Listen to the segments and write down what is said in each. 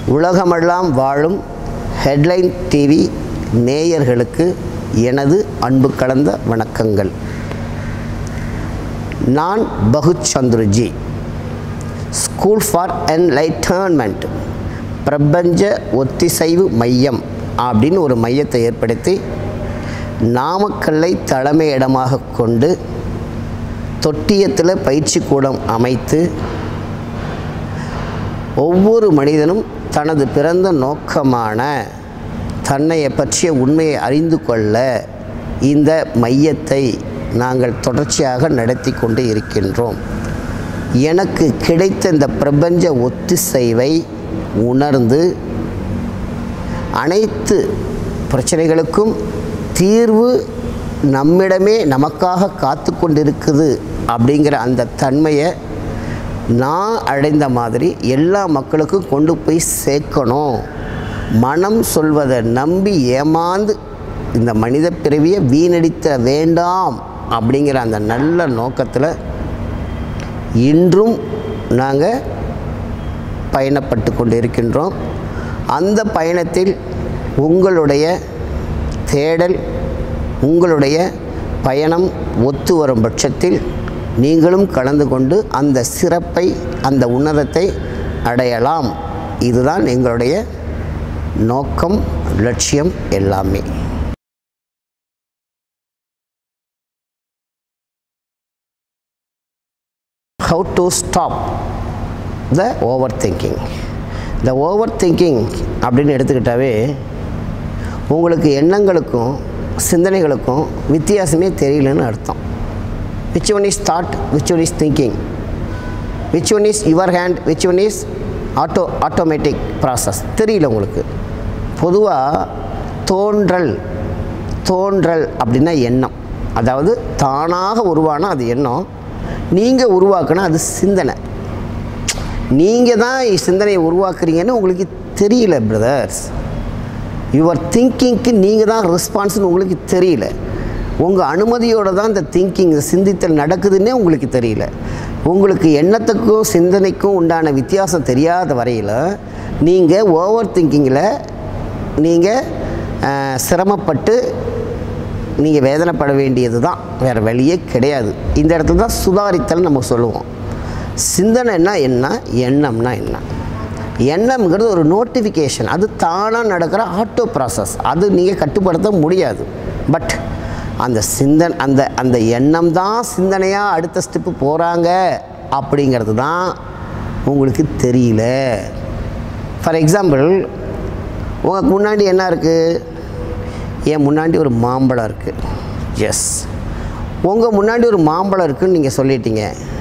உலகமெல்லாம் வாழும் headline TV நேயர்களுக்கு எனது அன்பு கலந்த வணக்கங்கள் நான் பகுத் சந்துருஜி ஸ்கூல் ஃபார் என்லைட்டர்ன்மெண்ட் பிரபஞ்ச ஒத்திசைவு மையம் அப்படின்னு ஒரு மையத்தை ஏற்படுத்தி நாமக்கல்லை தலைமையிடமாக கொண்டு தொட்டியத்தில் பயிற்சி கூடம் அமைத்து ஒவ்வொரு மனிதனும் தனது பிறந்த நோக்கமான தன்னையை பற்றிய உண்மையை அறிந்து கொள்ள இந்த மையத்தை நாங்கள் தொடர்ச்சியாக நடத்தி கொண்டு இருக்கின்றோம் எனக்கு கிடைத்த இந்த பிரபஞ்ச ஒத்திசைவை உணர்ந்து அனைத்து பிரச்சனைகளுக்கும் தீர்வு நம்மிடமே நமக்காக காத்து கொண்டிருக்குது அப்படிங்கிற அந்த தன்மையை நான் அடைந்த மாதிரி எல்லா மக்களுக்கும் கொண்டு போய் சேர்க்கணும் மனம் சொல்வதை நம்பி ஏமாந்து இந்த மனித பிறவியை வீணடித்த வேண்டாம் அப்படிங்கிற அந்த நல்ல நோக்கத்தில் இன்றும் நாங்கள் பயணப்பட்டு கொண்டு இருக்கின்றோம் அந்த பயணத்தில் உங்களுடைய தேடல் உங்களுடைய பயணம் ஒத்து வரும் பட்சத்தில் நீங்களும் கலந்து கொண்டு அந்த சிறப்பை அந்த உன்னதத்தை அடையலாம் இதுதான் எங்களுடைய நோக்கம் லட்சியம் எல்லாமே how to stop the overthinking the overthinking அப்படின்னு எடுத்துக்கிட்டாவே உங்களுக்கு எண்ணங்களுக்கும் சிந்தனைகளுக்கும் வித்தியாசமே தெரியலன்னு அர்த்தம் which one is thought which one is thinking which one is your hand which one is auto automatic process தெரியல உங்களுக்கு பொதுவாக தோன்றல் தோன்றல் அப்படின்னா எண்ணம் அதாவது தானாக உருவான அது எண்ணம் நீங்கள் உருவாக்குனா அது சிந்தனை நீங்கள் தான் சிந்தனையை உருவாக்குறீங்கன்னு உங்களுக்கு தெரியல பிரதர்ஸ் யுவர் திங்கிங்க்கு நீங்கள் தான் ரெஸ்பான்ஸ்னு உங்களுக்கு தெரியல உங்கள் அனுமதியோடு தான் இந்த திங்கிங் இந்த சிந்தித்தல் நடக்குதுன்னே உங்களுக்கு தெரியல உங்களுக்கு எண்ணத்துக்கும் சிந்தனைக்கும் உண்டான வித்தியாசம் தெரியாத வரையில் நீங்கள் ஓவர் திங்கிங்கில் நீங்கள் சிரமப்பட்டு நீங்கள் வேதனைப்பட வேண்டியது தான் வேறு வழியே கிடையாது இந்த இடத்துல தான் சுதாரித்தல் நம்ம சொல்லுவோம் சிந்தனைன்னா என்ன எண்ணம்னா என்ன எண்ணம்ங்கிறது ஒரு நோட்டிஃபிகேஷன் அது தானாக நடக்கிற ஆட்டோ ப்ராசஸ் அது நீங்கள் கட்டுப்படுத்த முடியாது பட் அந்த சிந்தன் அந்த அந்த எண்ணம் தான் சிந்தனையாக அடுத்த ஸ்டெப்பு போகிறாங்க அப்படிங்கிறது தான் உங்களுக்கு தெரியல ஃபார் எக்ஸாம்பிள் உங்களுக்கு முன்னாடி என்ன இருக்குது என் முன்னாடி ஒரு மாம்பழம் இருக்குது எஸ் உங்கள் முன்னாடி ஒரு மாம்பழம் இருக்குதுன்னு நீங்கள் சொல்லிட்டீங்க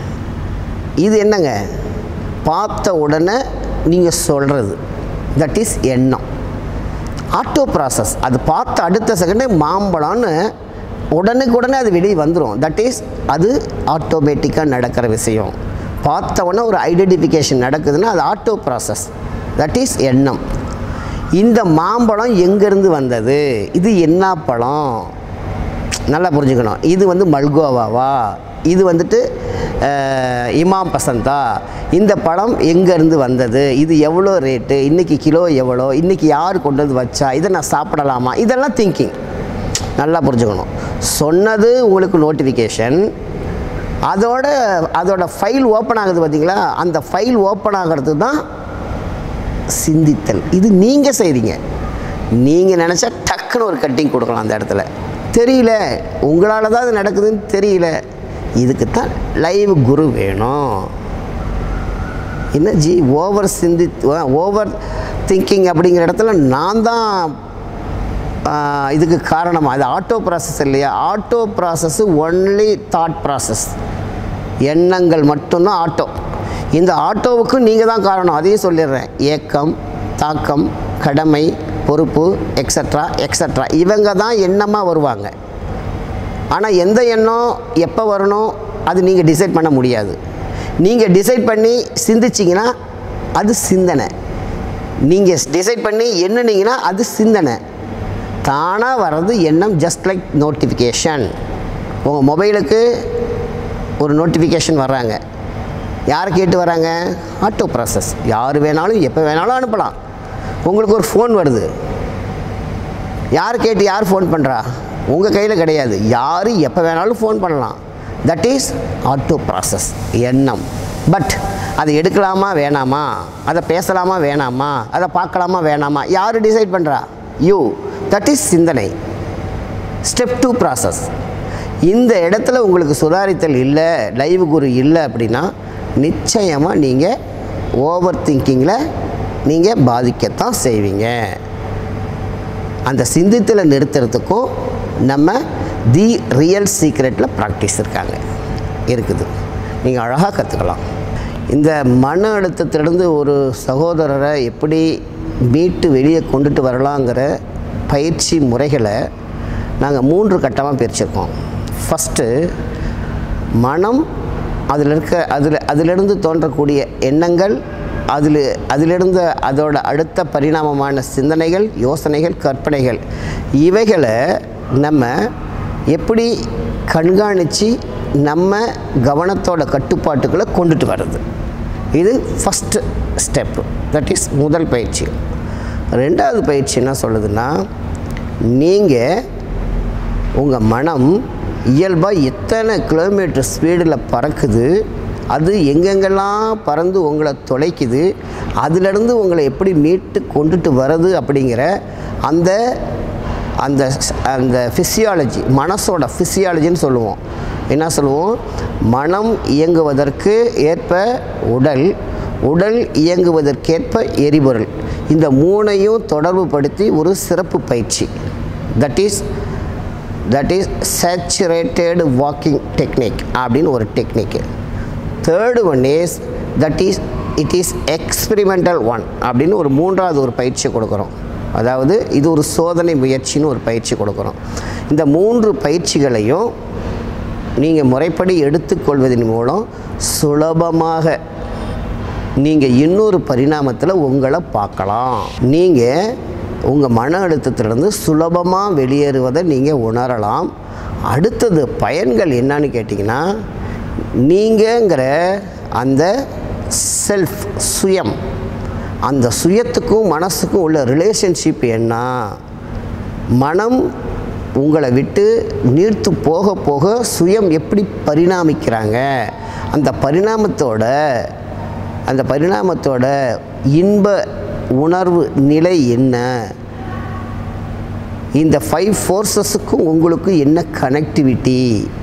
இது என்னங்க பார்த்த உடனே நீங்கள் சொல்கிறது தட் இஸ் எண்ணம் ஆட்டோ ப்ராசஸ் அது பார்த்த அடுத்த செகண்டே மாம்பழம்னு உடனுக்குடனே அது வெளியே வந்துடும் தட் இஸ் அது ஆட்டோமேட்டிக்காக நடக்கிற விஷயம் பார்த்த உடனே ஒரு ஐடென்டிஃபிகேஷன் நடக்குதுன்னா அது ஆட்டோ ப்ராசஸ் தட் இஸ் எண்ணம் இந்த மாம்பழம் எங்கேருந்து வந்தது இது என்ன பழம் நல்லா புரிஞ்சுக்கணும் இது வந்து மல்கோவாவா இது வந்துட்டு அஹ், இமாம் பசந்தா இந்த பழம் எங்கேருந்து வந்தது இது எவ்வளோ ரேட்டு இன்றைக்கி கிலோ எவ்வளோ இன்றைக்கி யார் கொண்டு வந்து வச்சா இதை நான் சாப்பிடலாமா இதெல்லாம் திங்கிங் நல்லா புரிஞ்சுக்கணும் சொன்னது உங்களுக்கு நோட்டிஃபிகேஷன் அதோட அதோட ஃபைல் ஓப்பன் ஆகுது பார்த்தீங்களா அந்த ஃபைல் ஓப்பன் ஆகிறது தான் சிந்தித்தல் இது நீங்கள் செய்கிறீங்க நீங்கள் நினச்சா டக்குன்னு ஒரு கட்டிங் கொடுக்கலாம் அந்த இடத்துல தெரியல உங்களால் தான் அது நடக்குதுன்னு தெரியல இதுக்கு தான் லைவ் குரு வேணும் என்ன ஜி ஓவர் சிந்தி ஓவர் திங்கிங் அப்படிங்கிற இடத்துல நான் தான் ஆஹ், இதுக்கு காரணம் அது ஆட்டோ ப்ராசஸ் இல்லையா auto process only thought process எண்ணங்கள் மட்டும்தான் ஆட்டோ இந்த ஆட்டோவுக்கு நீங்கள் தான் காரணம் அதையும் சொல்லிடுறேன் ஏக்கம் தாக்கம் கடமை பொறுப்பு எக்ஸட்ரா எக்ஸட்ரா இவங்க தான் எண்ணமாக வருவாங்க ஆனால் எந்த எண்ணம் எப்போ வரணும் அது நீங்கள் டிசைட் பண்ண முடியாது நீங்கள் டிசைட் பண்ணி சிந்திச்சிங்கன்னா அது சிந்தனை நீங்கள் டிசைட் பண்ணி எண்ணுனீங்கன்னா அது சிந்தனை தானாக வர்றது எண்ணம் ஜஸ்ட் லைக் நோட்டிஃபிகேஷன் உங்கள் மொபைலுக்கு ஒரு நோட்டிஃபிகேஷன் வர்றாங்க யார் கேட்டு வராங்க ஆட்டோ ப்ராசஸ் யார் வேணாலும் எப்போ வேணாலும் அனுப்பலாம் உங்களுக்கு ஒரு ஃபோன் வருது யார் கேட்டு யார் ஃபோன் பண்ணுறா உங்கள் கையில் கிடையாது யார் எப்போ வேணாலும் ஃபோன் பண்ணலாம் தட் இஸ் ஆட்டோ ப்ராசஸ் எண்ணம் பட் அதை எடுக்கலாமா வேணாமா அதை பேசலாமா வேணாமா அதை பார்க்கலாமா வேணாமா யார் டிசைட் பண்ணுறா யூ தட் இஸ் சிந்தனை ஸ்டெப் டூ ப்ராசஸ் இந்த இடத்துல உங்களுக்கு சுதாரித்தல் இல்லை லைவ் குரு இல்லை அப்படின்னா நிச்சயமாக நீங்கள் ஓவர் திங்கிங்கில் நீங்கள் பாதிக்கத்தான் செய்வீங்க அந்த சிந்தித்தில் நிறுத்துறதுக்கும் நம்ம தி ரியல் சீக்ரெட்டில் ப்ராக்டிஸ் இருக்காங்க இருக்குது நீங்கள் அழகாக கற்றுக்கலாம் இந்த மன அழுத்தத்திலிருந்து ஒரு சகோதரரை எப்படி மீட்டு வெளியே கொண்டுட்டு வரலாங்கிற பயிற்சி முறைகளை நாங்கள் மூன்று கட்டமாக பிரிச்சிருக்கோம் ஃபஸ்ட்டு மனம் அதில் இருக்க அதில் அதிலிருந்து தோன்றக்கூடிய எண்ணங்கள் அதில் அதிலிருந்து அதோட அடுத்த பரிணாமமான சிந்தனைகள் யோசனைகள் கற்பனைகள் இவைகளை நம்ம எப்படி கண்காணித்து நம்ம கவனத்தோட கட்டுப்பாட்டுக்குள்ளே கொண்டுட்டு வர்றது இது ஃபஸ்ட்டு ஸ்டெப்பு தட் இஸ் முதல் பயிற்சி ரெண்டாவது பயிற்சி என்ன சொல்லுதுன்னா நீங்கள் உங்கள் மனம் இயல்பாக எத்தனை கிலோமீட்டர் ஸ்பீடில் பறக்குது அது எங்கெங்கெல்லாம் பறந்து உங்களை தொலைக்குது அதிலிருந்து உங்களை எப்படி மீட்டு கொண்டுட்டு வருது அப்படிங்கிற அந்த அந்த ஸ்- அந்த ஃபிசியாலஜி மனசோட ஃபிசியாலஜின்னு சொல்லுவோம் என்ன சொல்லுவோம் மனம் இயங்குவதற்கு ஏற்ப உடல் உடல் இயங்குவதற்கேற்ப எரிபொருள் இந்த மூணையும் தொடர்புபடுத்தி ஒரு சிறப்பு பயிற்சி that is that is saturated walking technique அப்படின்னு ஒரு technique third one is that is it is experimental one அப்படின்னு ஒரு மூன்றாவது ஒரு பயிற்சி கொடுக்குறோம் அதாவது இது ஒரு சோதனை முயற்சின்னு ஒரு பயிற்சி கொடுக்குறோம் இந்த மூன்று பயிற்சிகளையும் நீங்கள் முறைப்படி எடுத்துக்கொள்வதன் மூலம் சுலபமாக நீங்கள் இன்னொரு பரிணாமத்தில் உங்களை பார்க்கலாம் நீங்கள் உங்கள் மன அழுத்தத்திலிருந்து சுலபமாக வெளியேறுவதை நீங்கள் உணரலாம் அடுத்தது பயன்கள் என்னன்னு கேட்டிங்கன்னா நீங்கங்கிற அந்த செல்ஃப் சுயம் அந்த சுயத்துக்கும் மனசுக்கும் உள்ள ரிலேஷன்ஷிப் என்ன மனம் உங்களை விட்டு நீர்த்து போக போக சுயம் எப்படி பரிணாமிக்கிறாங்க அந்த பரிணாமத்தோட அந்த பரிணாமத்தோட இன்ப உணர்வு நிலை என்ன இந்த ஃபைவ் ஃபோர்ஸஸுக்கும் உங்களுக்கு என்ன கனெக்டிவிட்டி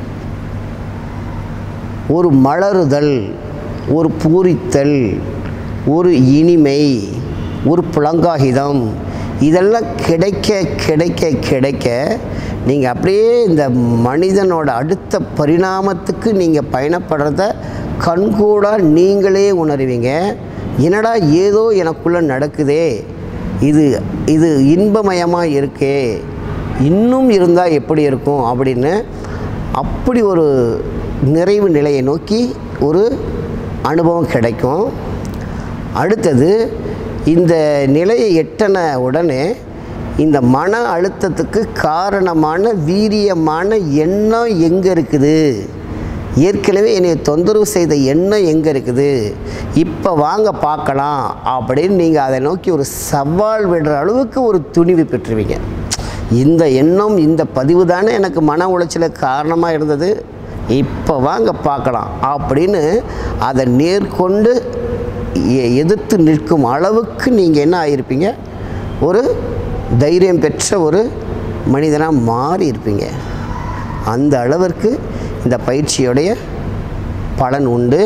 ஒரு மலருதல் ஒரு பூரித்தல் ஒரு இனிமை ஒரு புலங்காகிதம் இதெல்லாம் கிடைக்க கிடைக்க கிடைக்க நீங்கள் அப்படியே இந்த மனிதனோட அடுத்த பரிணாமத்துக்கு நீங்கள் பயணப்படுறத கண்கூடாக நீங்களே உணருவீங்க என்னடா ஏதோ எனக்குள்ளே நடக்குதே இது இது இன்பமயமாக இருக்கே இன்னும் இருந்தால் எப்படி இருக்கும் அப்படின்னு அப்படி ஒரு நிறைவு நிலையை நோக்கி ஒரு அனுபவம் கிடைக்கும் அடுத்தது இந்த நிலையை எட்டன உடனே இந்த மன அழுத்தத்துக்கு காரணமான வீரியமான எண்ணம் எங்கே இருக்குது ஏற்கனவே என்னை தொந்தரவு செய்த எண்ணம் எங்கே இருக்குது இப்போ வாங்க பார்க்கலாம் அப்படின்னு நீங்கள் அதை நோக்கி ஒரு சவால் விடுற அளவுக்கு ஒரு துணிவு பெற்றுவீங்க இந்த எண்ணம் இந்த பதிவு தானே எனக்கு மன உளைச்சலுக்கு காரணமாக இருந்தது இப்போ வாங்க பார்க்கலாம் அப்படின்னு அதை நேர்கொண்டு எ- எதிர்த்து நிற்கும் அளவுக்கு நீங்கள் என்ன ஆகியிருப்பீங்க ஒரு தைரியம் பெற்ற ஒரு மனிதனாக மாறி இருப்பீங்க அந்த அளவிற்கு இந்த பயிற்சியுடைய பலன் உண்டு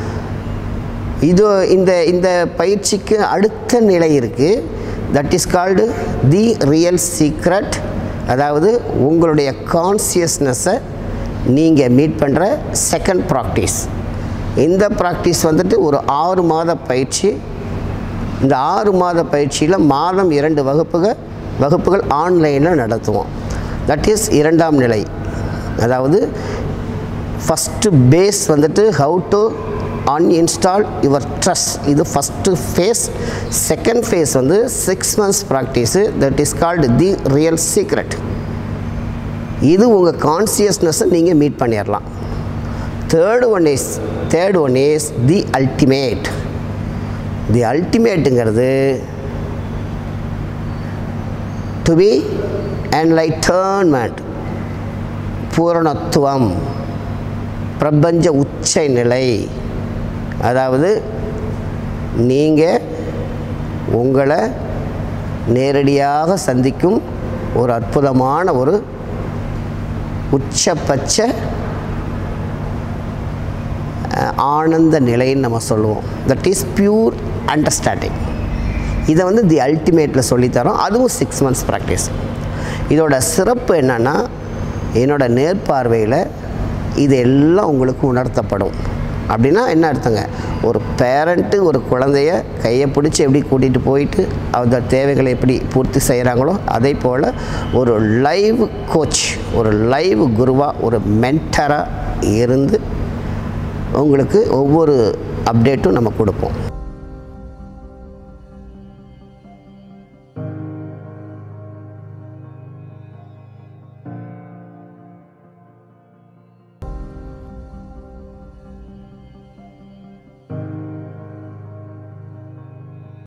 இது இந்த இந்த பயிற்சிக்கு அடுத்த நிலை இருக்குது that is called the real secret அதாவது உங்களுடைய கான்சியஸ்னஸை நீங்கள் மீட் பண்ணுற செகண்ட் ப்ராக்டிஸ் இந்த ப்ராக்டிஸ் வந்துட்டு ஒரு ஆறு மாத பயிற்சி இந்த ஆறு மாத பயிற்சியில் மாதம் இரண்டு வகுப்புகள் வகுப்புகள் ஆன்லைனில் நடத்துவோம் தட் இஸ் இரண்டாம் நிலை அதாவது ஃபஸ்ட்டு பேஸ் வந்துட்டு how to uninstall your trust இது ஃபஸ்ட்டு ஃபேஸ் செகண்ட் ஃபேஸ் வந்து six months practice that is called the real secret இது உங்கள் கான்சியஸ்னஸை நீங்கள் மீட் பண்ணிடலாம் third one is third one is the ultimate the அல்டிமேட்டுங்கிறது டு பி என்லைட்டர்ன்மெண்ட் பூரணத்துவம் பிரபஞ்ச உச்ச நிலை அதாவது நீங்கள் உங்களை நேரடியாக சந்திக்கும் ஒரு அற்புதமான ஒரு உச்சபட்ச அஹ், ஆனந்த நிலைன்னு நம்ம சொல்லுவோம் தட் இஸ் பியூர் அண்டர்ஸ்டாண்டிங் இதை வந்து தி அல்டிமேட்டில் சொல்லித்தரோம் அதுவும் சிக்ஸ் மந்த்ஸ் ப்ராக்டிஸ் இதோட சிறப்பு என்னென்னா என்னோட நேர்பார்வையில் இது எல்லாம் உங்களுக்கு உணர்த்தப்படும் அப்படின்னா என்ன அர்த்தங்க ஒரு பேரண்ட்டு ஒரு குழந்தைய கையை பிடிச்சி எப்படி கூட்டிகிட்டு போயிட்டு அந்த தேவைகளை எப்படி பூர்த்தி செய்கிறாங்களோ அதே போல் ஒரு லைவ் கோச் ஒரு லைவ் குருவாக ஒரு மென்டராக இருந்து உங்களுக்கு ஒவ்வொரு அப்டேட்டும் நம்ம கொடுப்போம்